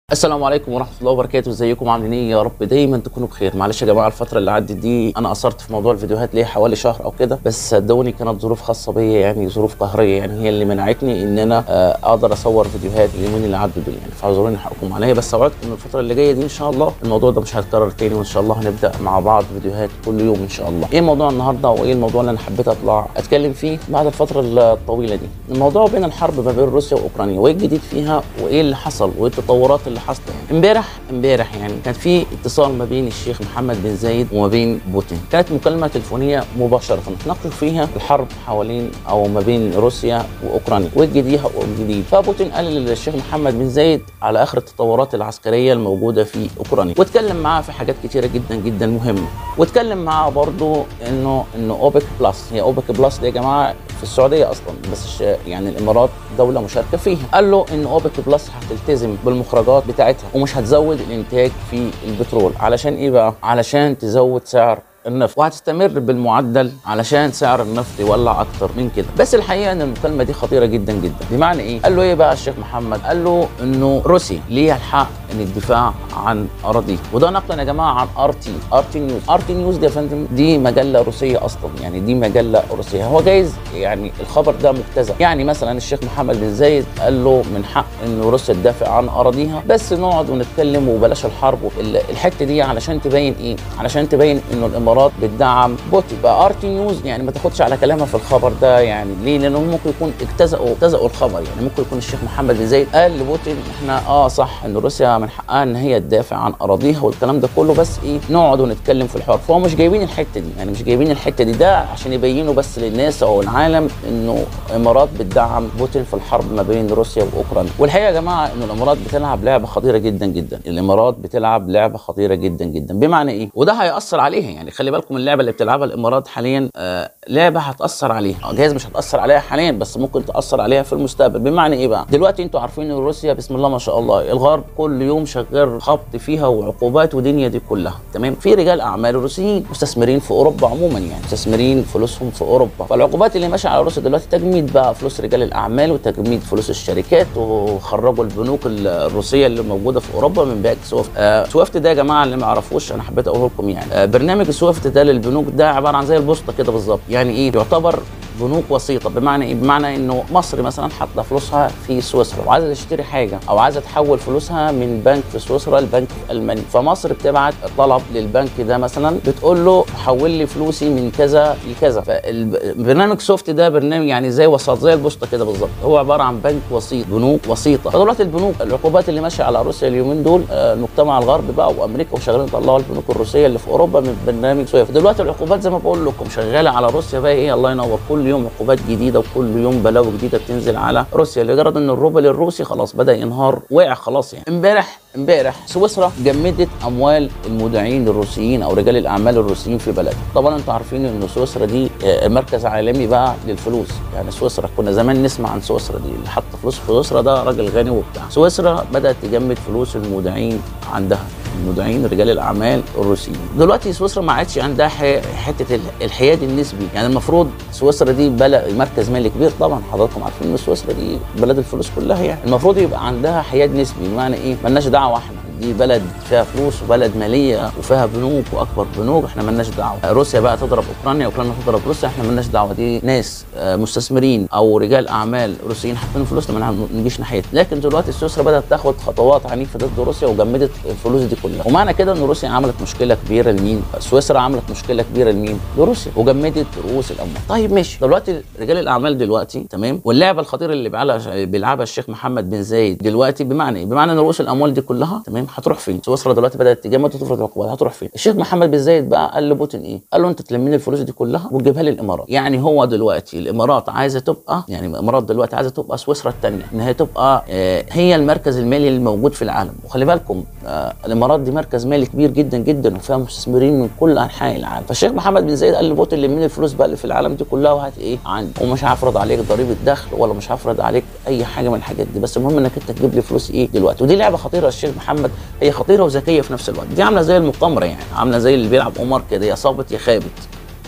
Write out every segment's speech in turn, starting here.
السلام عليكم ورحمه الله وبركاته ازيكم عاملين ايه يا رب دايما تكونوا بخير معلش يا جماعه الفتره اللي عدت دي انا قصرت في موضوع الفيديوهات ليه حوالي شهر او كده بس صدقوني كانت ظروف خاصه بيا يعني ظروف قهريه يعني هي اللي منعتني ان انا آه، اقدر اصور فيديوهات اليومين اللي عدوا دول يعني فاعذروني حقكم عليا بس اوعدكم ان الفتره اللي جايه دي ان شاء الله الموضوع ده مش هيتكرر تاني وان شاء الله هنبدا مع بعض فيديوهات كل يوم ان شاء الله ايه موضوع النهارده وايه الموضوع اللي انا حبيت اطلع اتكلم فيه بعد الفتره الطويله دي الموضوع بين الحرب ما بين روسيا واوكرانيا وايه الجديد فيها وايه اللي حصل وايه التطورات اللي حصلت يعني امبارح امبارح يعني كان في اتصال ما بين الشيخ محمد بن زايد وما بين بوتين كانت مكالمه تليفونيه مباشره تناقشوا فيها الحرب حوالين او ما بين روسيا واوكرانيا والجديد والجديد فبوتين قال للشيخ محمد بن زايد على اخر التطورات العسكريه الموجوده في اوكرانيا واتكلم معاه في حاجات كتيره جدا جدا مهمه واتكلم معاه برضه انه انه اوبك بلس هي اوبك بلس دي يا جماعه في السعوديه اصلا بس الش- يعني الامارات دوله مشاركه فيها قال له ان اوبك بلس هتلتزم بالمخرجات بتاعتها ومش هتزود الانتاج في البترول علشان ايه بقى علشان تزود سعر النفط وهتستمر بالمعدل علشان سعر النفط يولع اكتر من كده بس الحقيقه ان المكالمه دي خطيره جدا جدا بمعنى ايه قال له ايه بقى الشيخ محمد قال له انه روسيا ليها الحق ان الدفاع عن اراضيها وده نقلا يا جماعه عن ار تي ار تي نيوز ار تي نيوز دي يا فندم دي مجله روسيه اصلا يعني دي مجله روسيه هو جايز يعني الخبر ده مبتذل يعني مثلا الشيخ محمد بن زايد قال له من حق ان روسيا تدافع عن اراضيها بس نقعد ونتكلم وبلاش الحرب ال- الحته دي علشان تبين ايه علشان تبين انه الامارات بتدعم بوتين بقى ار تي نيوز يعني ما تاخدش على كلامها في الخبر ده يعني ليه لانه ممكن يكون اجتزأوا اجتزأوا الخبر يعني ممكن يكون الشيخ محمد بن زايد قال لبوتين احنا اه صح ان روسيا من حقها ان هي تدافع عن اراضيها والكلام ده كله بس ايه نقعد ونتكلم في الحوار فهو مش جايبين الحته دي يعني مش جايبين الحته دي ده عشان يبينوا بس للناس او العالم انه الامارات بتدعم بوتين في الحرب ما بين روسيا واوكرانيا والحقيقه يا جماعه ان الامارات بتلعب لعبه خطيره جدا جدا الامارات بتلعب لعبه خطيره جدا جدا بمعنى ايه وده هياثر عليها يعني خلي بالكم اللعبه اللي بتلعبها الامارات حاليا آه لعبه هتاثر عليها آه، جايز مش هتاثر عليها حاليا بس ممكن تاثر عليها في المستقبل بمعنى ايه بقى دلوقتي انتوا عارفين ان روسيا بسم الله ما شاء الله الغرب كل يوم شغال خبط فيها وعقوبات ودنيا دي كلها تمام في رجال اعمال روسيين مستثمرين في اوروبا عموما يعني مستثمرين فلوسهم في اوروبا فالعقوبات اللي ماشيه على روسيا دلوقتي تجميد بقى فلوس رجال الاعمال وتجميد فلوس الشركات وخرجوا البنوك الروسيه اللي موجوده في اوروبا من بنك سويفت آه سويفت ده يا جماعه اللي ما يعرفوش انا حبيت اقوله لكم يعني آه برنامج سويفت ده للبنوك ده عباره عن زي البوسطه كده بالظبط يعني ايه يعتبر بنوك وسيطه بمعنى ايه بمعنى انه مصر مثلا حاطه فلوسها في سويسرا وعايزه تشتري حاجه او عايزه تحول فلوسها من بنك في سويسرا لبنك في المانيا فمصر بتبعت طلب للبنك ده مثلا بتقول له حول لي فلوسي من كذا لكذا فالبرنامج سوفت ده برنامج يعني زي وسط زي البوسطه كده بالظبط هو عباره عن بنك وسيط بنوك وسيطه فدلوقتي البنوك العقوبات اللي ماشيه على روسيا اليومين دول آه، المجتمع الغربي بقى وامريكا وشغالين يطلعوا البنوك الروسيه اللي في اوروبا من برنامج سويفت دلوقتي العقوبات زي ما بقول لكم شغاله على روسيا بقى ايه الله ينور كل يوم عقوبات جديده وكل يوم بلاوي جديده بتنزل على روسيا لدرجه ان الروبل الروسي خلاص بدا ينهار وقع خلاص يعني امبارح امبارح سويسرا جمدت اموال المودعين الروسيين او رجال الاعمال الروسيين في بلدها طبعا انتوا عارفين ان سويسرا دي آه، مركز عالمي بقى للفلوس يعني سويسرا كنا زمان نسمع عن سويسرا دي اللي حط فلوس في سويسرا ده راجل غني وبتاع سويسرا بدات تجمد فلوس المودعين عندها المودعين رجال الاعمال الروسيين دلوقتي سويسرا ما عادش عندها ح- حته ال- الحياد النسبي يعني المفروض سويسرا دي بلد مركز مالي كبير طبعا حضراتكم عارفين ان سويسرا دي بلد الفلوس كلها يعني المفروض يبقى عندها حياد نسبي بمعنى ايه مالناش دعوه احنا دي بلد فيها فلوس وبلد ماليه وفيها بنوك واكبر بنوك احنا مالناش دعوه روسيا بقى تضرب اوكرانيا اوكرانيا تضرب روسيا احنا مالناش دعوه دي ناس آه، مستثمرين او رجال اعمال روسيين حاطين فلوسنا ما نجيش ناحيتها لكن دلوقتي سويسرا بدات تاخد خطوات عنيفه ضد روسيا وجمدت الفلوس دي كلها ومعنى كده ان روسيا عملت مشكله كبيره لمين سويسرا عملت مشكله كبيره لمين لروسيا وجمدت رؤوس الاموال طيب ماشي دلوقتي رجال الاعمال دلوقتي تمام واللعبه الخطيره اللي بيلعبها بيلعبها الشيخ محمد بن زايد دلوقتي بمعنى ايه بمعنى ان رؤوس الاموال دي كلها تمام هتروح فين سويسرا دلوقتي بدات تجمد وتفرض عقوبات هتروح فين الشيخ محمد بن زايد بقى قال لبوتين ايه قال له انت تلم لي الفلوس دي كلها وتجيبها لي الامارات يعني هو دلوقتي الامارات عايزه تبقى يعني الامارات دلوقتي عايزه تبقى سويسرا الثانيه ان هي تبقى آه هي المركز المالي الموجود في العالم وخلي بالكم آه الامارات دي مركز مالي كبير جدا جدا وفيها مستثمرين من كل انحاء العالم فالشيخ محمد بن زايد قال لبوتين لم لي الفلوس بقى اللي في العالم دي كلها وهات ايه عندي ومش هفرض عليك ضريبه دخل ولا مش هفرض عليك اي حاجه من الحاجات دي بس المهم انك انت تجيب لي فلوس ايه دلوقتي ودي لعبه خطيره يا الشيخ محمد هي خطيره وذكيه في نفس الوقت دي عامله زي المقامره يعني عامله زي اللي بيلعب قمار كده يا صابت يا خابت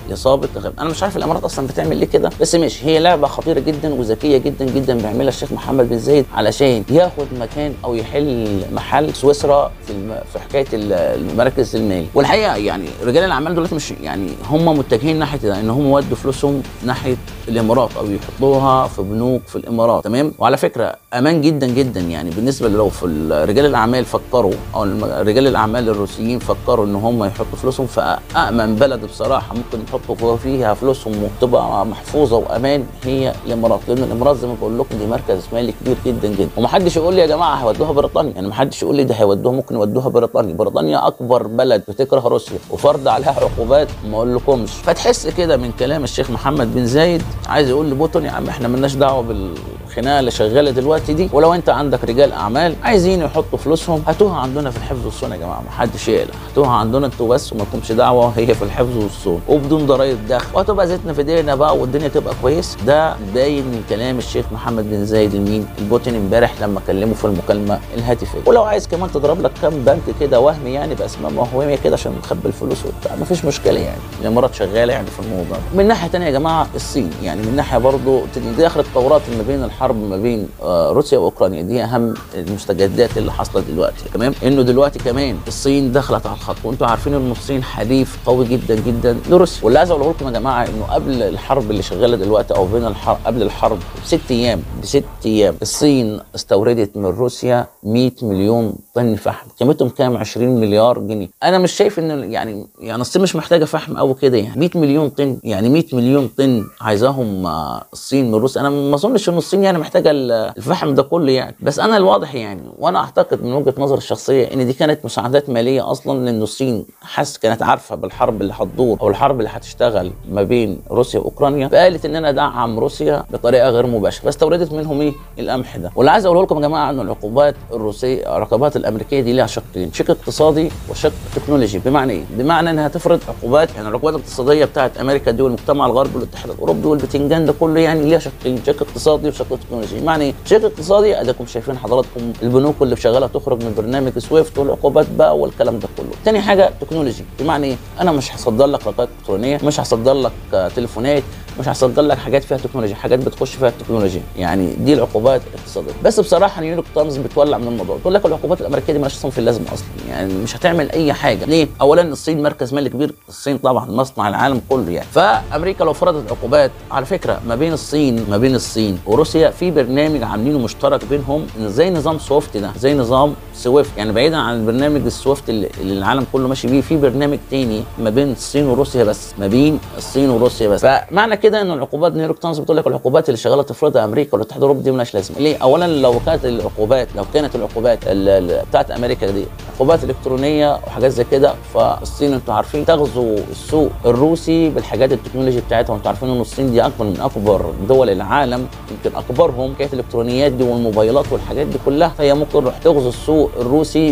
اصابه انا مش عارف الامارات اصلا بتعمل ليه كده بس ماشي هي لعبه خطيره جدا وذكيه جدا جدا بيعملها الشيخ محمد بن زايد علشان ياخد مكان او يحل محل سويسرا في الم... في حكايه المركز المالي والحقيقه يعني رجال الاعمال دلوقتي مش يعني هم متجهين ناحيه ده ان هم ودوا فلوسهم ناحيه الامارات او يحطوها في بنوك في الامارات تمام وعلى فكره امان جدا جدا يعني بالنسبه لو في رجال الاعمال فكروا او رجال الاعمال الروسيين فكروا ان هم يحطوا فلوسهم في امن بلد بصراحه ممكن يحطوا فيها فلوسهم وتبقى محفوظه وامان هي الامارات لان الامارات زي ما بقول لكم دي مركز مالي كبير جدا جدا ومحدش يقول لي يا جماعه هيودوها بريطانيا يعني محدش يقول لي ده هيودوها ممكن يودوها بريطانيا بريطانيا اكبر بلد بتكره روسيا وفرض عليها عقوبات ما اقولكمش فتحس كده من كلام الشيخ محمد بن زايد عايز يقول لبوتون يا عم احنا مالناش دعوه بالخناقه اللي شغاله دلوقتي دي ولو انت عندك رجال اعمال عايزين يحطوا فلوسهم هاتوها عندنا في الحفظ والصون يا جماعه ما حدش يقلق هاتوها عندنا انتوا بس وما لكمش دعوه هي في الحفظ والصون وبدون ضرائب دخل وهتبقى زيتنا في ايدينا بقى والدنيا تبقى كويس ده باين من كلام الشيخ محمد بن زايد المين البوتين امبارح لما كلمه في المكالمه الهاتفيه ولو عايز كمان تضرب لك كام بنك كده وهمي يعني باسماء وهميه كده عشان تخبي الفلوس وبتاع ما فيش مشكله يعني الامارات شغاله يعني في الموضوع ده. من ناحيه ثانيه يا جماعه الصين يعني من ناحيه برضه دي اخر التطورات ما بين الحرب ما بين آه روسيا واوكرانيا دي اهم المستجدات اللي حصلت دلوقتي تمام انه دلوقتي كمان الصين دخلت على الخط وانتم عارفين ان الصين حليف قوي جدا جدا لروسيا واللي عايز اقوله لكم يا جماعه انه قبل الحرب اللي شغاله دلوقتي او بين الحرب قبل الحرب بست ايام بست ايام الصين استوردت من روسيا 100 مليون طن فحم قيمتهم كام 20 مليار جنيه انا مش شايف ان يعني يعني الصين مش محتاجه فحم قوي كده يعني 100 مليون طن يعني 100 مليون طن عايزاهم الصين من روسيا انا ما اظنش ان الصين يعني محتاجه الفحم ده كله يعني بس انا الواضح يعني وانا اعتقد من وجهه نظري الشخصيه ان دي كانت مساعدات ماليه اصلا لان الصين حس كانت عارفه بالحرب اللي هتدور او الحرب اللي هتشتغل ما بين روسيا واوكرانيا فقالت ان انا ادعم روسيا بطريقه غير مباشره فاستوردت منهم ايه القمح ده واللي عايز اقوله لكم يا جماعه ان العقوبات الروسيه العقوبات الامريكيه دي ليها شقين شق اقتصادي وشق تكنولوجي بمعنى ايه بمعنى انها تفرض عقوبات يعني العقوبات الاقتصاديه بتاعت امريكا دي والمجتمع الغربي والاتحاد الاوروبي والبتنجان ده كله يعني ليها شقين شق اقتصادي وشق تكنولوجي بمعنى ايه شق اقتصادي اديكم شايفين حضراتكم البنوك اللي شغاله تخرج من برنامج سويفت والعقوبات بقى والكلام ده كله تاني حاجه تكنولوجي بمعنى ايه انا مش هصدر لك رقات الكترونيه مش هصدر لك تليفونات مش هصدر لك حاجات فيها تكنولوجيا حاجات بتخش فيها التكنولوجيا يعني دي العقوبات الاقتصاديه بس بصراحه نيويورك تايمز بتولع من الموضوع تقول لك العقوبات الامريكيه دي مالهاش صنف اللازمه اصلا يعني مش هتعمل اي حاجه ليه اولا الصين مركز مالي كبير الصين طبعا مصنع العالم كله يعني فامريكا لو فرضت عقوبات على فكره ما بين الصين ما بين الصين وروسيا في برنامج عاملينه مشترك بينهم زي نظام سويفت ده زي نظام سويفت يعني بعيدا عن البرنامج السويفت اللي, اللي العالم كله ماشي بيه في برنامج تاني ما بين الصين وروسيا بس ما بين الصين وروسيا بس فمعنى كده ان العقوبات نيويورك تايمز بتقول لك العقوبات اللي شغاله تفرضها امريكا والاتحاد الاوروبي دي مالهاش لازمه ليه اولا لو كانت العقوبات لو كانت العقوبات بتاعت امريكا دي عقوبات الكترونيه وحاجات زي كده فالصين انتوا عارفين تغزو السوق الروسي بالحاجات التكنولوجي بتاعتها وانتوا عارفين ان الصين دي اكبر من اكبر دول العالم يمكن اكبرهم حكايه الالكترونيات دي والموبايلات والحاجات دي كلها فهي ممكن تروح تغزو السوق الروسي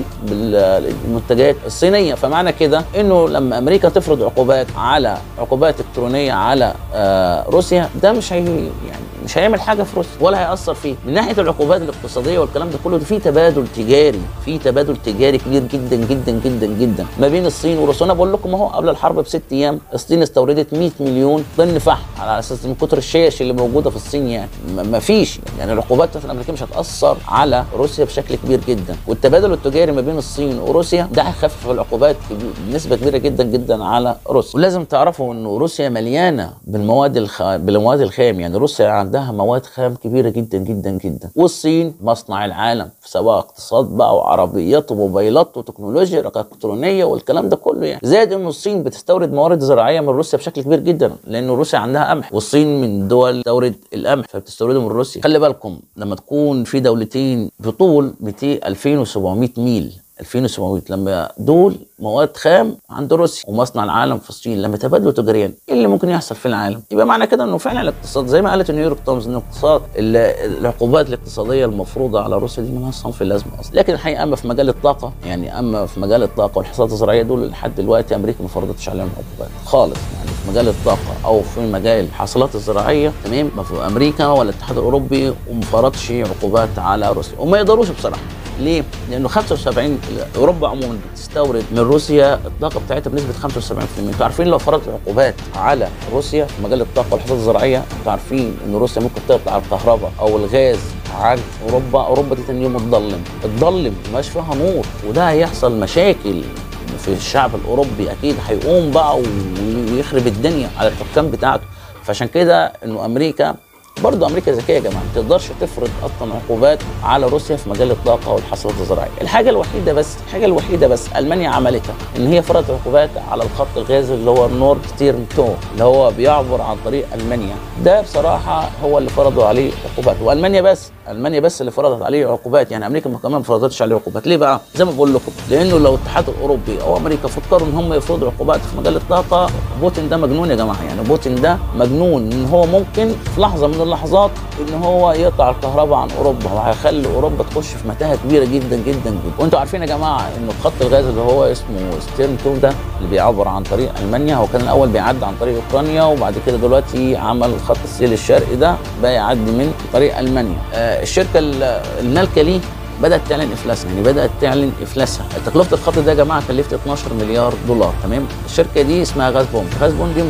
بالمنتجات الصينيه فمعنى كده انه لما امريكا تفرض عقوبات على عقوبات الكترونيه على آه روسيا ده مش هي يعني مش هيعمل حاجه في روسيا ولا هياثر فيه من ناحيه العقوبات الاقتصاديه والكلام ده كله ده في تبادل تجاري في تبادل تجاري كبير جدا جدا جدا جدا ما بين الصين وروسيا انا بقول لكم اهو قبل الحرب بست ايام الصين استوردت 100 مليون طن فحم على اساس من كتر الشيش اللي موجوده في الصين يعني ما فيش يعني العقوبات بتاعت الامريكيه مش هتاثر على روسيا بشكل كبير جدا والتبادل التجاري ما بين الصين وروسيا ده هيخفف العقوبات بنسبه كبيره جدا جدا على روسيا ولازم تعرفوا ان روسيا مليانه بالمواد الخ... بالمواد الخام يعني روسيا عندها مواد خام كبيره جدا جدا جدا والصين مصنع العالم سواء اقتصاد بقى وعربيات وموبايلات وتكنولوجيا رقات الكترونيه والكلام ده كله يعني زائد ان الصين بتستورد موارد زراعيه من روسيا بشكل كبير جدا لان روسيا عندها قمح والصين من دول تستورد القمح فبتستورده من روسيا خلي بالكم لما تكون في دولتين بطول 200 2700 ميل 2700 لما دول مواد خام عند روسيا ومصنع العالم في الصين لما تبادلوا تجاريا ايه اللي ممكن يحصل في العالم؟ يبقى معنى كده انه فعلا الاقتصاد زي ما قالت نيويورك تايمز ان الاقتصاد العقوبات الاقتصاديه المفروضه على روسيا دي مالهاش صنف اللازمه اصلا لكن الحقيقه اما في مجال الطاقه يعني اما في مجال الطاقه والحصاد الزراعيه دول لحد دلوقتي امريكا ما فرضتش عليهم عقوبات خالص يعني في مجال الطاقه او في مجال الحاصلات الزراعيه تمام ما في امريكا ولا الاتحاد الاوروبي وما فرضش عقوبات على روسيا وما يقدروش بصراحه ليه؟ لانه 75 اوروبا عموما بتستورد من روسيا الطاقه بتاعتها بنسبه 75% انتوا عارفين لو فرضت عقوبات على روسيا في مجال الطاقه والحصاد الزراعيه انتوا عارفين ان روسيا ممكن تقطع الكهرباء او الغاز عن اوروبا اوروبا دي تاني يوم تضلم تضلم مبقاش فيها نور وده هيحصل مشاكل في الشعب الاوروبي اكيد هيقوم بقى ويخرب الدنيا على الحكام بتاعته فعشان كده انه امريكا برضه امريكا ذكيه يا جماعه ما تقدرش تفرض اصلا عقوبات على روسيا في مجال الطاقه والحصاد الزراعيه الحاجه الوحيده بس الحاجه الوحيده بس المانيا عملتها ان هي فرضت عقوبات على الخط الغازي اللي هو النورد ستيرن تو اللي هو بيعبر عن طريق المانيا ده بصراحه هو اللي فرضوا عليه عقوبات والمانيا بس المانيا بس اللي فرضت عليه عقوبات يعني امريكا كمان ما فرضتش عليه عقوبات ليه بقى زي ما بقول لكم لانه لو الاتحاد الاوروبي او امريكا فكروا ان هم يفرضوا عقوبات في مجال الطاقه بوتين ده مجنون يا جماعه يعني بوتين ده مجنون ان هو ممكن في لحظه من اللحظات ان هو يقطع الكهرباء عن اوروبا وهيخلي اوروبا تخش في متاهه كبيره جدا جدا جدا وانتوا عارفين يا جماعه انه خط الغاز اللي هو اسمه ستيرن تو ده اللي بيعبر عن طريق المانيا هو كان الاول بيعدي عن طريق اوكرانيا وبعد كده دلوقتي عمل خط السيل الشرقي ده بقى يعدي من طريق المانيا آه الشركه المالكه ليه بدات تعلن افلاسها يعني بدات تعلن افلاسها تكلفه الخط ده يا جماعه كلفت 12 مليار دولار تمام الشركه دي اسمها غاز بوم غاز بوم دي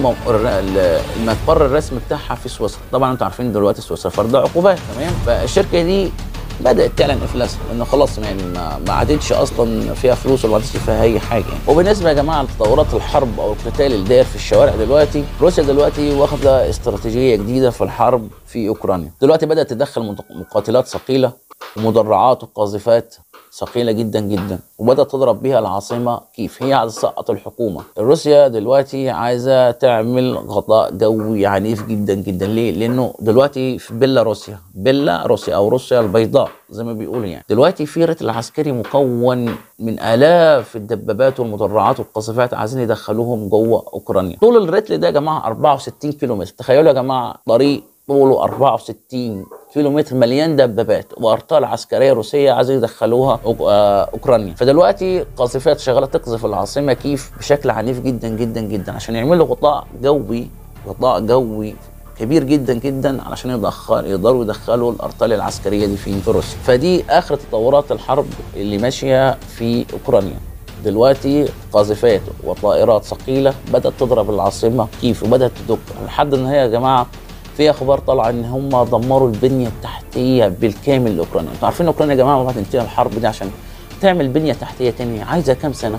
المقر الرسمي بتاعها في سويسرا طبعا انتوا عارفين دلوقتي سويسرا فرض عقوبات تمام فالشركه دي بدات تعلن افلاسها لانه خلاص يعني ما, ما عادتش اصلا فيها فلوس ولا عادتش فيها اي حاجه يعني. وبالنسبه يا جماعه لتطورات الحرب او القتال اللي داير في الشوارع دلوقتي روسيا دلوقتي واخده استراتيجيه جديده في الحرب في اوكرانيا دلوقتي بدات تدخل مقاتلات ثقيله ومدرعات وقاذفات ثقيله جدا جدا وبدات تضرب بها العاصمه كيف هي عايزه تسقط الحكومه روسيا دلوقتي عايزه تعمل غطاء جوي عنيف جدا جدا ليه لانه دلوقتي في بيلاروسيا بيلاروسيا او روسيا البيضاء زي ما بيقولوا يعني دلوقتي في رتل عسكري مكون من الاف الدبابات والمدرعات والقاذفات عايزين يدخلوهم جوه اوكرانيا طول الرتل ده يا جماعه 64 كيلومتر تخيلوا يا جماعه طريق طوله 64 كيلو متر مليان دبابات وارطال عسكريه روسيه عايزين يدخلوها اوكرانيا فدلوقتي قاذفات شغاله تقذف العاصمه كيف بشكل عنيف جدا جدا جدا عشان يعملوا غطاء جوي غطاء جوي كبير جدا جدا علشان يدخل يقدروا يدخلوا الارطال العسكريه دي في روسيا فدي اخر تطورات الحرب اللي ماشيه في اوكرانيا دلوقتي قاذفات وطائرات ثقيله بدات تضرب العاصمه كيف وبدات تدق لحد ان هي يا جماعه في اخبار طالعه ان هم دمروا البنيه التحتيه بالكامل لاوكرانيا، انتوا عارفين اوكرانيا يا جماعه بعد تنتهي الحرب دي عشان تعمل بنيه تحتيه تانية عايزه كام سنه؟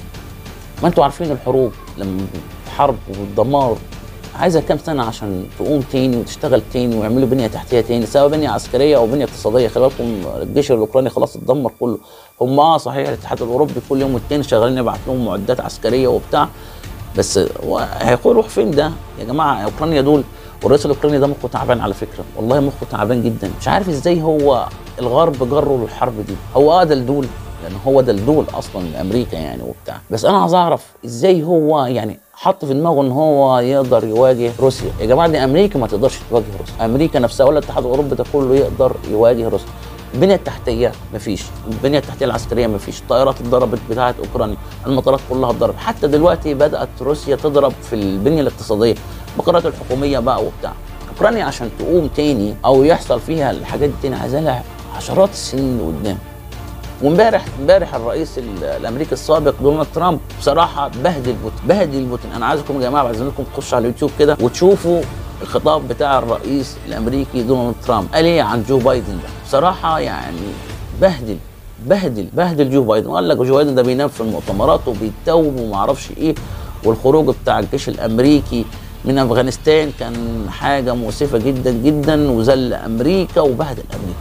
ما انتوا عارفين الحروب لما حرب والدمار عايزه كام سنه عشان تقوم تاني وتشتغل تاني ويعملوا بنيه تحتيه تاني سواء بنيه عسكريه او بنيه اقتصاديه خلي بالكم الجيش الاوكراني خلاص اتدمر كله هم اه صحيح الاتحاد الاوروبي كل يوم والتاني شغالين يبعت لهم معدات عسكريه وبتاع بس هيروح فين ده يا جماعه اوكرانيا دول والرئيس الاوكراني ده مخه تعبان على فكره والله مخه تعبان جدا مش عارف ازاي هو الغرب جره للحرب دي هو اه دلدول لان هو دلدول اصلا لامريكا يعني وبتاع بس انا عايز اعرف ازاي هو يعني حط في دماغه ان هو يقدر يواجه روسيا يا جماعه دي امريكا ما تقدرش تواجه روسيا امريكا نفسها ولا الاتحاد الاوروبي ده كله يقدر يواجه روسيا البنيه التحتيه مفيش البنيه التحتيه العسكريه مفيش الطائرات اتضربت بتاعه اوكرانيا المطارات كلها اتضربت حتى دلوقتي بدات روسيا تضرب في البنيه الاقتصاديه المقرات الحكوميه بقى وبتاع اوكرانيا عشان تقوم تاني او يحصل فيها الحاجات دي تاني عايزة لها عشرات السنين لقدام وامبارح امبارح الرئيس الامريكي السابق دونالد ترامب بصراحه بهدل بوتين بهدل بوتين انا عايزكم يا جماعه عايزين لكم تخشوا على اليوتيوب كده وتشوفوا الخطاب بتاع الرئيس الامريكي دونالد ترامب قال ايه عن جو بايدن ده بصراحه يعني بهدل بهدل بهدل جو بايدن وقال لك جو بايدن ده بينام في المؤتمرات وبيتوب وما اعرفش ايه والخروج بتاع الجيش الامريكي من افغانستان كان حاجه مؤسفه جدا جدا وذل امريكا وبهدل امريكا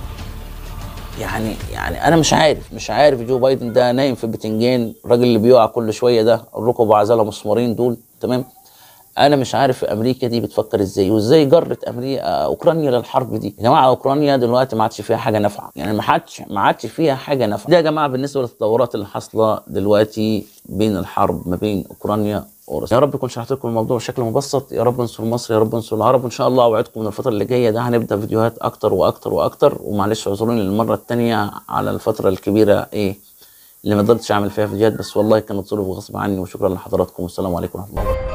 يعني يعني انا مش عارف مش عارف جو بايدن ده نايم في بتنجان الراجل اللي بيقع كل شويه ده الركب عزله مسمارين دول تمام انا مش عارف امريكا دي بتفكر ازاي وازاي جرت امريكا اوكرانيا للحرب دي يا جماعه اوكرانيا دلوقتي ما عادش فيها حاجه نافعه يعني ما عادش ما عادش فيها حاجه نافعه ده يا جماعه بالنسبه للتطورات اللي حاصله دلوقتي بين الحرب ما بين اوكرانيا ورسل. يا رب يكون شرحت لكم الموضوع بشكل مبسط يا رب انصر مصر يا رب انصر العرب ان شاء الله اوعدكم من الفتره اللي جايه ده هنبدا فيديوهات اكتر واكتر واكتر ومعلش اعذروني للمره الثانيه على الفتره الكبيره ايه اللي ما قدرتش اعمل فيها فيديوهات بس والله كانت ظروف غصب عني وشكرا لحضراتكم والسلام عليكم ورحمه الله وبركاته